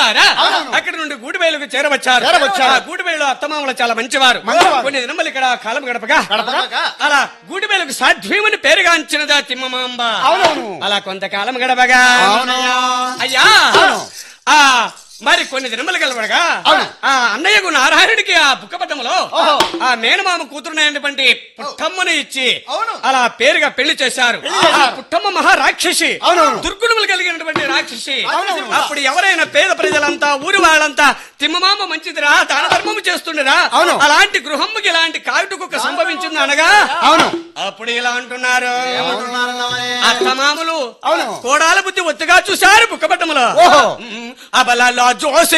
ద్వారా అవునవును. అక్కడ నుండి గూడిబయలుకు చేరవచ్చారు చేరవచ్చారు. ఆ గూడిబయలు అత్తమామలు చాలా మంచివారు మంచివారు. కొన్ని దినములు ఇక్కడ కాలం గడపగా గడపగా? అలా గూడిబయలుకు సాధ్వీముని పేరుగాంచినదా తిమ్మమాంబ అవునవును. అలా కొంతకాలం గడపగా అవునయ్యా. అయ్యా అవును. ఆ మరి కొన్ని దినములు కలవడగా అవును. ఆ అన్నయ్యకు నారాయణుడికి ఆ బుక్కపట్టములో ఓహో. ఆ మేనమామ కూతురునైనటువంటి పుట్టమ్మని ఇచ్చి అవును. అలా పేరుగా పెళ్లి చేశారు పెళ్లి చేశారు. ఆ పుట్టమ్మ మహారాక్షసి అవునవును. దుర్గుణములు కలిగినటువంటి రాక్షసి అవునవును. అప్పుడు ఎవరైనా పేద ప్రజలంతా ఊరి వాళ్ళంతా తిమ్మమామ మంచిదిరా దాన ధర్మము చేస్తుండరా అవును. అలాంటి గృహమ్ముకి ఇలాంటి కావిటి కుక్క సంభవించింది అనగా అవును అప్పుడు ఇలా అంటున్నారు ఏమంటున్నారన్నమయ్య? అత్తమామలు అవును. కోడాల బుద్ధి ఒత్తిగా చూశారు బుక్కపట్టములో ఓహో. అబలా జోసి